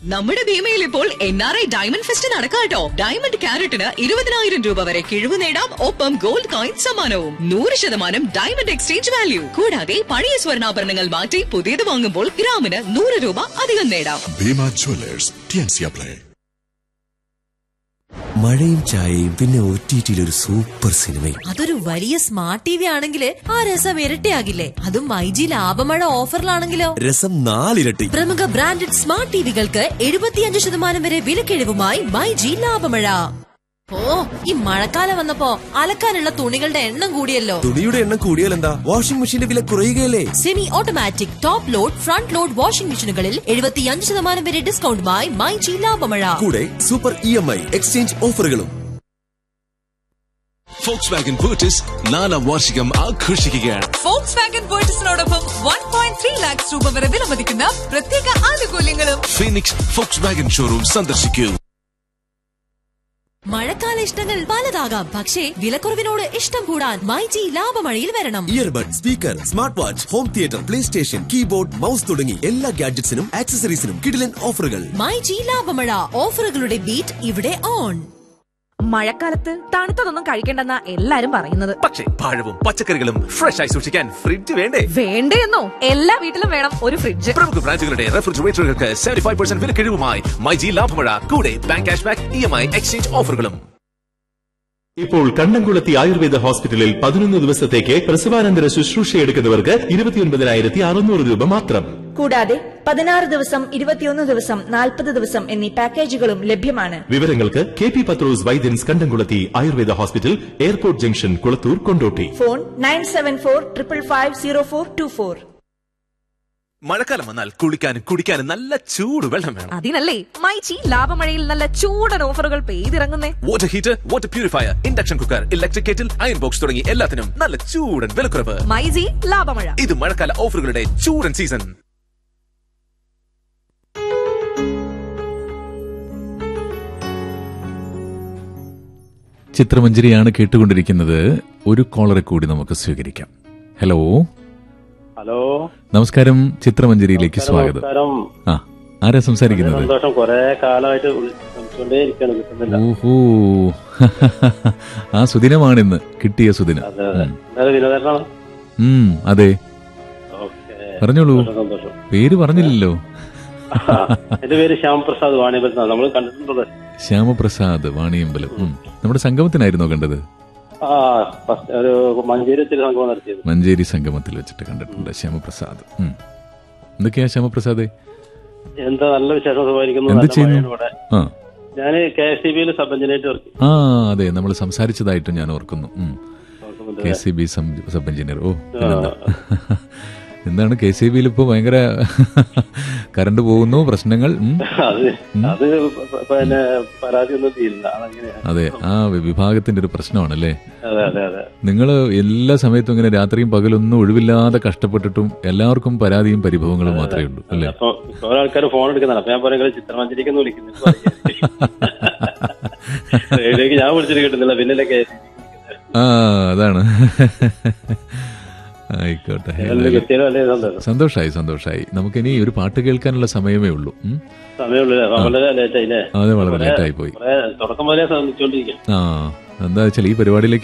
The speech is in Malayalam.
നമ്മുടെ ഭീമയിൽ ഇപ്പോൾ N R I diamond fest നടക്കാട്ടോ ഡയമണ്ട് ക്യാരറ്റിന് ഇരുപതിനായിരം രൂപ വരെ കിഴിവ് നേടാം ഒപ്പം ഗോൾഡ് കോയിൻ സമ്മാനവും നൂറ് ശതമാനം ഡയമണ്ട് എക്സ്ചേഞ്ച് വാല്യൂ കൂടാതെ പഴയ സ്വർണ്ണാഭരണങ്ങൾ മാറ്റി പുതിയത് വാങ്ങുമ്പോൾ ഗ്രാമിന് നൂറ് രൂപ അധികം നേടാം ഭീമ ജ്വല്ലേഴ്സ് ടിയൻസിയ പ്ലേ മഴയും ചായയും പിന്നെ ഒ ടി ടിയിൽ ഒരു സൂപ്പർ സിനിമയും അതൊരു വലിയ സ്മാർട്ട് ടി വി ആണെങ്കിൽ ആ രസം ഇരട്ടിയാകില്ലേ അതും മൈജി ലാഭമഴ ഓഫറിലാണെങ്കിലോ രസം നാലിരട്ടി പ്രമുഖ ബ്രാൻഡഡ് സ്മാർട്ട് ടിവികൾക്ക് എഴുപത്തിയഞ്ച് ശതമാനം വരെ വിലക്കിഴിവുമായി മൈജി ലാഭമഴ ഓ ഈ മഴക്കാലം വന്നപ്പോ അലക്കാനുള്ള തുണികളുടെ എണ്ണം കൂടിയല്ലോ തുണിയുടെ എണ്ണം കൂടിയാൽ എന്താ വാഷിംഗ് മെഷീന്റെ വില കുറയുകയല്ലേ semi automatic top load front load washing മെഷീനുകളിൽ എഴുപത്തിയഞ്ച് ശതമാനം വരെ ഡിസ്കൗണ്ടുമായി മൈജി ലാഭമഴ കൂടെ super E M I exchange ഓഫറുകളും ഫോക്സ് വാഗൻ പൂർട്ടിസ് നാലാം വാർഷികം ആഘോഷിക്കുകയാണ് ഫോക്സ് വാഗൻ പേർച്ചസിനോടൊപ്പം വൺ പോയിന്റ് ത്രീ ലാക്സ് രൂപ വരെ വിലമതിക്കുന്ന പ്രത്യേക ആനുകൂല്യങ്ങളും ഫീനിക്സ് ഫോക്സ് വാഗൻ ഷോറൂം സന്ദർശിക്കൂ മഴക്കാല ഇഷ്ടങ്ങൾ പലതാകാം പക്ഷേ വിലക്കുറവിനോട് ഇഷ്ടം കൂടാൻ മൈജി ലാഭമഴയിൽ വരണം earbud speaker smart watch home theatre play station keyboard mouse തുടങ്ങി എല്ലാ ഗാഡ്ജറ്റ്സിനും ആക്സസറീസിനും കിടിലൻ ഓഫറുകൾ മൈജി ലാഭമഴ ഓഫറുകളുടെ ബീറ്റ് ഇവിടെ ഓൺ മഴക്കാലത്ത് തണുത്തതൊന്നും കഴിക്കണ്ടെന്നാ എല്ലാരും പറയുന്നത് പക്ഷേ പഴവും പച്ചക്കറികളും ഫ്രഷ് ആയി സൂക്ഷിക്കാൻ ഫ്രിഡ്ജ് വേണ്ടേ വേണ്ടേന്നോ എല്ലാ വീട്ടിലും വേണം ഒരു ഫ്രിഡ്ജ് പ്രമുഖ ബ്രാൻഡുകളുടെ റെഫ്രിജറേറ്ററുകൾക്ക് സെവന്റി ഫൈവ് പെർസെന്റ് വിലക്കിഴിവുമായി മൈജി ലാഭമഴ കൂടെ bank cash back E M I exchange ഓഫറുകളും ഇപ്പോൾ കണ്ടംകുളത്തി ആയുർവേദ ഹോസ്പിറ്റലിൽ പതിനൊന്ന് ദിവസത്തേക്ക് പ്രസവാനന്തര ശുശ്രൂഷ എടുക്കുന്നവർക്ക് ഇരുപത്തിയൊൻപതിനായിരത്തി അറുന്നൂറ് രൂപ മാത്രം കൂടാതെ പതിനാറ് ദിവസം ഇരുപത്തിയൊന്ന് ദിവസം നാൽപ്പത് ദിവസം എന്നീ പാക്കേജുകളും ലഭ്യമാണ് വിവരങ്ങൾക്ക് K P Pathros Vaidyans Kandamkulathy Ayurveda hospital airport junction Kulathur Kondotty phone nine seven four triple five zero four two four മഴക്കാലം വന്നാൽ കുളിക്കാനും കുടിക്കാനും നല്ല ചൂട് വെള്ളം വേണം അതിനല്ലേ മൈച്ചി ലാഭമഴയിൽ നല്ല ചൂടൻ ഓഫറുകൾ പെയ്തിറങ്ങുന്നേ water heater water purifier induction cooker electric kettle iron box തുടങ്ങി എല്ലാത്തിനും നല്ല ചൂടൻ വിലക്കുറവ് മൈജി ലാഭമഴ ഇത് മഴക്കാല ഓഫറുകളുടെ ചൂടൻ സീസൺ ചിത്രമഞ്ജരിയാണ് കേട്ടുകൊണ്ടിരിക്കുന്നത് ഒരു കോളറെ കൂടി നമുക്ക് സ്വീകരിക്കാം ഹലോ ഹലോ നമസ്കാരം ചിത്രമഞ്ജരിയിലേക്ക് സ്വാഗതം നമസ്കാരം ആ ആരാ സംസാരിക്കുന്നത് സന്തോഷം കൊറേ കാലമായിട്ട് വിളിച്ചോണ്ടേ ഇരിക്കാണ് കിട്ടുന്നില്ല ഓഹോ ആ സുദിനമാണിന്ന് കിട്ടിയ സുദിനം അതെ അതെ അതെ വിനോദനാണ് ഉം അതെ ഓക്കെ പറഞ്ഞോളൂ സന്തോഷം പേര് പറഞ്ഞില്ലല്ലോ എന്റെ പേര് ശ്യാമപ്രസാദ് വാണിപത്താണ് നമ്മൾ കണ്ടിട്ടുള്ളത് ശ്യാമപ്രസാദ് വാണിയമ്പലം ഉം. നമ്മുടെ സംഗമത്തിനായിരുന്നോ കണ്ടത് ആ ഫസ്റ്റ് ഒരു മഞ്ചേരി വെച്ചൊരു സംഭവം നടത്തിയത് മഞ്ചേരി സംഗമത്തിൽ വെച്ചിട്ട് കണ്ടിട്ടുണ്ട് ശ്യാമപ്രസാദ് ഉം. എന്തൊക്കെയാ ശ്യാമപ്രസാദ് എന്താ നല്ല വിശേഷം സുഖമായിരിക്കുന്നു എന്ത് നല്ല ചെയ്യുന്നു മഴയാണ് ഇവിടെ ആ ഞാൻ കെ എസ് സി ബിയിൽ സബ് എഞ്ചിനീയർ വർക്ക് ആ അതെ നമ്മൾ സംസാരിച്ചതായിട്ടും ഞാൻ ഓർക്കുന്നു K C B sub engineer ഓ പിന്നെന്താ എന്താണ് കെ സി ബിയിൽ ഇപ്പോ ഭയങ്കര കറണ്ട് പോകുന്നു പ്രശ്നങ്ങൾ ഉം. അത് അത് പിന്നെ പരാതി ഒന്നും തീരില്ല അതങ്ങനെയാണ് അതെ ആ വിഭാഗത്തിന്റെ ഒരു പ്രശ്നമാണല്ലേ അതെ അതെ അതെ നിങ്ങൾ എല്ലാ സമയത്തും ഇങ്ങനെ രാത്രിയും പകലൊന്നും ഒഴിവില്ലാതെ കഷ്ടപ്പെട്ടിട്ടും എല്ലാവർക്കും പരാതിയും പരിഭവങ്ങളും മാത്രമേ ഉള്ളൂ അല്ലേ അപ്പൊ കുറെ ആൾക്കാർ ഫോൺ എടുക്കുന്നുണ്ട് അപ്പൊ ഞാൻ പറയുന്നത് ചിത്രമഞ്ചേരിക്കൊന്നും വിളിക്കുന്നു റേഡിയോക്ക് ഞാൻ വിളിച്ചിട്ട് കിട്ടുന്നില്ല പിന്നല്ലേ കെ ആ അതാണ് ആയിക്കോട്ടെ ഏതായാലും കിട്ടിയത് വലിയ സന്തോഷം. സന്തോഷായി സന്തോഷായി നമുക്കിനി ഒരു പാട്ട് കേൾക്കാനുള്ള സമയമേ ഉള്ളൂ ഉം. സമയമുള്ളൂ വളരെ ലേറ്റ് ആയില്ലേ അതെ വളരെ കുറെ- ലേറ്റായി പോയി കുറെ തുടക്കം മുതലേ ശ്രമിച്ചുകൊണ്ടിരിക്കും ആ എന്താ വെച്ചാൽ ഈ പരിപാടിയിലേക്ക്